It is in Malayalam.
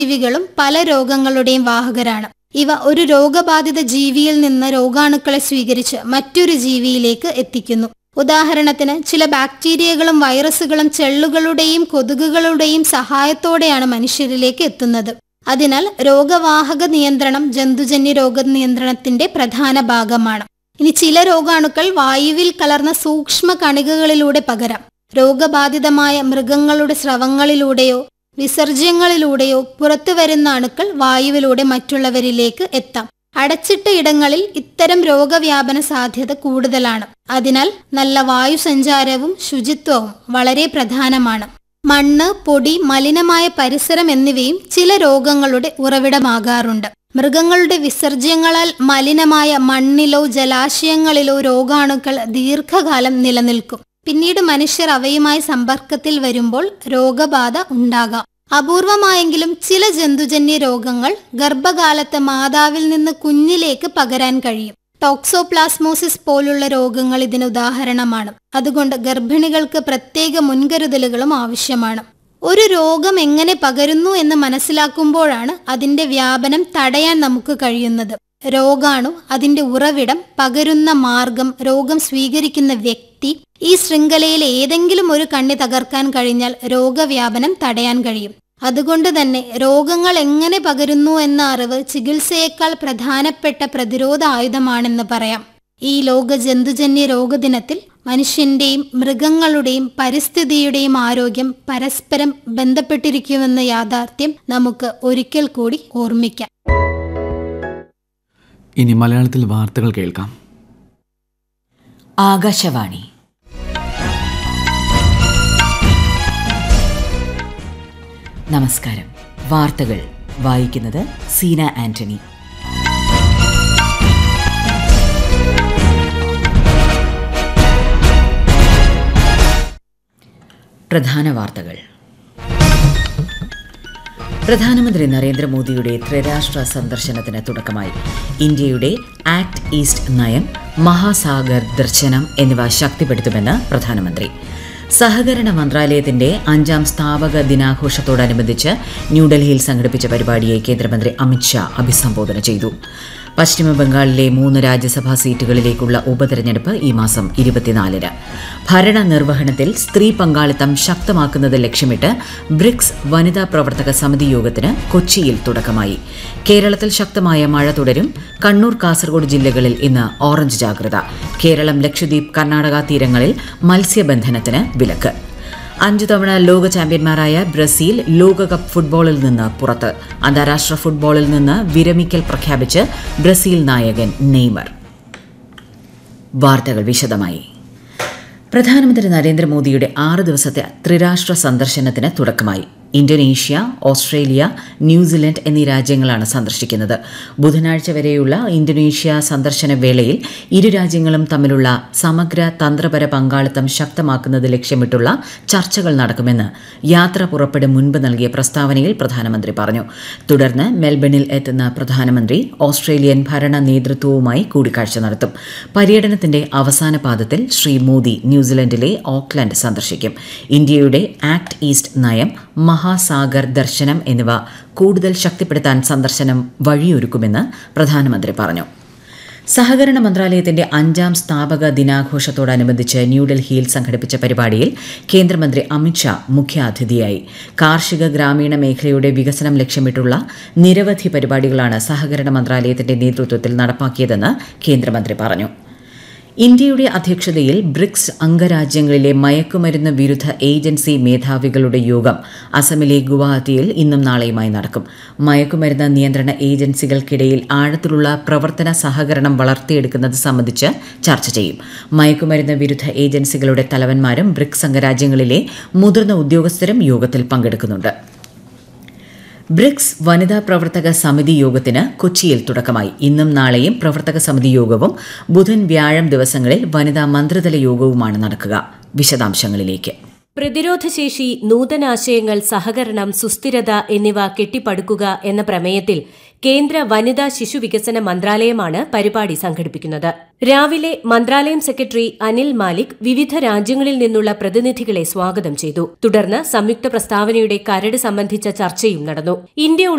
ജീവികളും പല രോഗങ്ങളുടെയും വാഹകരാണ് ഇവ ഒരു രോഗബാധിത ജീവിയിൽ നിന്ന് രോഗാണുക്കളെ സ്വീകരിച്ച് മറ്റൊരു ജീവിയിലേക്ക് എത്തിക്കുന്നു ഉദാഹരണത്തിന് ചില ബാക്ടീരിയകളും വൈറസുകളും ചെള്ളുകളുടെയും കൊതുകുകളുടെയും സഹായത്തോടെയാണ് മനുഷ്യരിലേക്ക് എത്തുന്നത് അതിനാൽ രോഗവാഹക നിയന്ത്രണം ജന്തുജന്യ രോഗ നിയന്ത്രണത്തിന്റെ പ്രധാന ഭാഗമാണ് ഇനി ചില രോഗാണുക്കൾ വായുവിൽ കലർന്ന സൂക്ഷ്മ കണികകളിലൂടെ പകരാം രോഗബാധിതമായ മൃഗങ്ങളുടെ സ്രവങ്ങളിലൂടെയോ വിസർജ്യങ്ങളിലൂടെയോ പുറത്തുവരുന്ന അണുക്കൾ വായുവിലൂടെ മറ്റുള്ളവരിലേക്ക് എത്താം അടച്ചിട്ട ഇടങ്ങളിൽ ഇത്തരം രോഗവ്യാപന സാധ്യത കൂടുതലാണ് അതിനാൽ നല്ല വായു സഞ്ചാരവും ശുചിത്വവും വളരെ പ്രധാനമാണ് മണ്ണ് പൊടി മലിനമായ പരിസരം എന്നിവയും ചില രോഗങ്ങളുടെ ഉറവിടമാകാറുണ്ട് മൃഗങ്ങളുടെ വിസർജ്യങ്ങളാൽ മലിനമായ മണ്ണിലോ ജലാശയങ്ങളിലോ രോഗാണുക്കൾ ദീർഘകാലം നിലനിൽക്കും പിന്നീട് മനുഷ്യർ അവയുമായി സമ്പർക്കത്തിൽ വരുമ്പോൾ രോഗബാധ ഉണ്ടാകാം അപൂർവമായെങ്കിലും ചില ജന്തുജന്യ രോഗങ്ങൾ ഗർഭകാലത്ത് മാതാവിൽ നിന്ന് കുഞ്ഞിലേക്ക് പകരാൻ കഴിയും ടോക്സോപ്ലാസ്മോസിസ് പോലുള്ള രോഗങ്ങൾ ഇതിന് ഉദാഹരണമാണ് അതുകൊണ്ട് ഗർഭിണികൾക്ക് പ്രത്യേക മുൻകരുതലുകളും ആവശ്യമാണ് ഒരു രോഗം എങ്ങനെ പകരുന്നു എന്ന് മനസ്സിലാക്കുമ്പോഴാണ് അതിന്റെ വ്യാപനം തടയാൻ നമുക്ക് കഴിയുന്നത് രോഗാണു അതിന്റെ ഉറവിടം പകരുന്ന മാർഗം രോഗം സ്വീകരിക്കുന്ന വ്യക്തി ഈ ശൃംഖലയിൽ ഏതെങ്കിലും ഒരു കണ്ണി തകർക്കാൻ കഴിഞ്ഞാൽ രോഗവ്യാപനം തടയാൻ കഴിയും അതുകൊണ്ട് തന്നെ രോഗങ്ങൾ എങ്ങനെ പകരുന്നു എന്ന അറിവ് ചികിത്സയേക്കാൾ പ്രധാനപ്പെട്ട പ്രതിരോധ ആയുധമാണെന്ന് പറയാം ഈ ലോക ജന്തുജന്യ രോഗദിനത്തിൽ മനുഷ്യന്റെയും മൃഗങ്ങളുടെയും പരിസ്ഥിതിയുടെയും ആരോഗ്യം പരസ്പരം ബന്ധപ്പെട്ടിരിക്കുമെന്ന യാഥാർത്ഥ്യം നമുക്ക് ഒരിക്കൽ കൂടി ഓർമ്മിക്കാം ഇനി മലയാളത്തിൽ വാർത്തകൾ കേൾക്കാം ആകാശവാണി നമസ്കാരം വാർത്തകൾ വായിക്കുന്നത് സീന ആന്റണി പ്രധാന വാർത്തകൾ പ്രധാനമന്ത്രി നരേന്ദ്രമോദിയുടെ ത്രിരാഷ്ട്ര സന്ദർശനത്തിന് തുടക്കമായി ഇന്ത്യയുടെ ആക്ട് ഈസ്റ്റ് നയം മഹാസാഗർ ദർശനം എന്നിവ ശക്തിപ്പെടുത്തുമെന്ന് പ്രധാനമന്ത്രി സഹകരണ മന്ത്രാലയത്തിന്റെ അഞ്ചാം സ്ഥാപക ദിനാഘോഷത്തോടനുബന്ധിച്ച് ന്യൂഡൽഹിയിൽ സംഘടിപ്പിച്ച പരിപാടിയെ കേന്ദ്രമന്ത്രി അമിത്ഷാ അഭിസംബോധന ചെയ്തു പശ്ചിമ ബംഗാളിലെ മൂന്ന് രാജ്യസഭാ സീറ്റുകളിലേക്കുള്ള ഉപതെരഞ്ഞെടുപ്പ് ഈ മാസം ഇരുപത്തിനാലിന് ഭരണ നിർവഹണത്തിൽ സ്ത്രീ പങ്കാളിത്തം ശക്തമാക്കുന്നത് ലക്ഷ്യമിട്ട് ബ്രിക്സ് വനിതാ പ്രവർത്തക സമിതി യോഗത്തിന് കൊച്ചിയിൽ തുടക്കമായി കേരളത്തിൽ ശക്തമായ മഴ തുടരും കണ്ണൂർ കാസർഗോഡ് ജില്ലകളിൽ ഇന്ന് ഓറഞ്ച് ജാഗ്രത കേരളം ലക്ഷദ്വീപ് കർണാടക തീരങ്ങളിൽ മത്സ്യബന്ധനത്തിന് വിലക്ക് അഞ്ചു തവണ ലോക ചാമ്പ്യന്മാരായ ബ്രസീൽ ലോകകപ്പ് ഫുട്ബോളിൽ നിന്ന് പുറത്ത് അന്താരാഷ്ട്ര ഫുട്ബോളിൽ നിന്ന് വിരമിക്കൽ പ്രഖ്യാപിച്ച് ബ്രസീൽ നായകൻ നെയ്മർ വാർത്തകൾ വിശദമായി പ്രധാനമന്ത്രി നരേന്ദ്രമോദിയുടെ ആറ് ദിവസത്തെ ത്രിരാഷ്ട്ര സന്ദർശനത്തിന് തുടക്കമായി ഇന്തോനേഷ്യ ഓസ്ട്രേലിയ ന്യൂസിലൻഡ് എന്നീ രാജ്യങ്ങളാണ് സന്ദർശിക്കുന്നത് ബുധനാഴ്ച വരെയുള്ള ഇന്തോനേഷ്യ സന്ദർശന വേളയിൽ ഇരു രാജ്യങ്ങളും തമ്മിലുള്ള സമഗ്ര തന്ത്രപര പങ്കാളിത്തം ശക്തമാക്കുന്നത് ലക്ഷ്യമിട്ടുള്ള ചർച്ചകൾ നടക്കുമെന്ന് യാത്ര പുറപ്പെടും മുൻപ് നൽകിയ പ്രസ്താവനയിൽ പ്രധാനമന്ത്രി പറഞ്ഞു തുടർന്ന് മെൽബണിൽ എത്തുന്ന പ്രധാനമന്ത്രി ഓസ്ട്രേലിയൻ ഭരണ നേതൃത്വവുമായി കൂടിക്കാഴ്ച നടത്തും പര്യടനത്തിന്റെ അവസാന പാദത്തിൽ ശ്രീ മോദി ന്യൂസിലൻഡിലെ ഓക്ലൻഡ് സന്ദർശിക്കും ഇന്ത്യയുടെ ആക്ട് ഈസ്റ്റ് നയം മഹാസാഗർ ദർശനം എന്നിവ കൂടുതൽ ശക്തിപ്പെടുത്താൻ സന്ദർശനം വഴിയൊരുക്കുമെന്ന് പ്രധാനമന്ത്രി പറഞ്ഞു സഹകരണ മന്ത്രാലയത്തിന്റെ അഞ്ചാം സ്ഥാപക ദിനാഘോഷത്തോടനുബന്ധിച്ച് ന്യൂഡൽഹിയിൽ സംഘടിപ്പിച്ച പരിപാടിയിൽ കേന്ദ്രമന്ത്രി അമിത്ഷാ മുഖ്യാതിഥിയായി കാർഷിക ഗ്രാമീണ മേഖലയുടെ വികസനം ലക്ഷ്യമിട്ടുള്ള നിരവധി പരിപാടികളാണ് സഹകരണ മന്ത്രാലയത്തിന്റെ നേതൃത്വത്തിൽ നടപ്പാക്കിയതെന്ന് കേന്ദ്രമന്ത്രി പറഞ്ഞു ഇന്ത്യയുടെ അധ്യക്ഷതയിൽ ബ്രിക്സ് അംഗരാജ്യങ്ങളിലെ മയക്കുമരുന്ന് വിരുദ്ധ ഏജൻസി മേധാവികളുടെ യോഗം അസമിലെ ഗുവാഹത്തിയിൽ ഇന്നും നാളെയുമായി നടക്കും മയക്കുമരുന്ന് നിയന്ത്രണ ഏജൻസികൾക്കിടയിൽ ആഴത്തിലുള്ള പ്രവർത്തന സഹകരണം വളർത്തിയെടുക്കുന്നത് സംബന്ധിച്ച് ചർച്ച ചെയ്യും മയക്കുമരുന്ന് വിരുദ്ധ ഏജൻസികളുടെ തലവന്മാരും ബ്രിക്സ് അംഗരാജ്യങ്ങളിലെ മുതിർന്ന ഉദ്യോഗസ്ഥരും യോഗത്തിൽ പങ്കെടുക്കുന്നുണ്ട് ബ്രിക്സ് വനിതാ പ്രവർത്തക സമിതി യോഗത്തിന് കൊച്ചിയിൽ തുടക്കമായി ഇന്നും നാളെയും പ്രവർത്തക സമിതി യോഗവും ബുധൻ വ്യാഴം ദിവസങ്ങളിൽ വനിതാ മന്ത്രിതല യോഗവുമാണ് നടക്കുക വിശദാംശങ്ങളിലേക്ക് പ്രതിരോധശേഷി നൂതനാശയങ്ങൾ സഹകരണം സുസ്ഥിരത എന്നിവ കെട്ടിപ്പടുക്കുക എന്ന പ്രമേയത്തിൽ കേന്ദ്ര വനിതാ ശിശു വികസന മന്ത്രാലയമാണ് പരിപാടി സംഘടിപ്പിക്കുന്നത് രാവിലെ മന്ത്രാലയം സെക്രട്ടറി അനിൽ മാലിക് വിവിധ രാജ്യങ്ങളിൽ നിന്നുള്ള പ്രതിനിധികളെ സ്വാഗതം ചെയ്തു തുടർന്ന് സംയുക്ത പ്രസ്താവനയുടെ കരട് സംബന്ധിച്ച ചർച്ചയും നടന്നു ഇന്ത്യ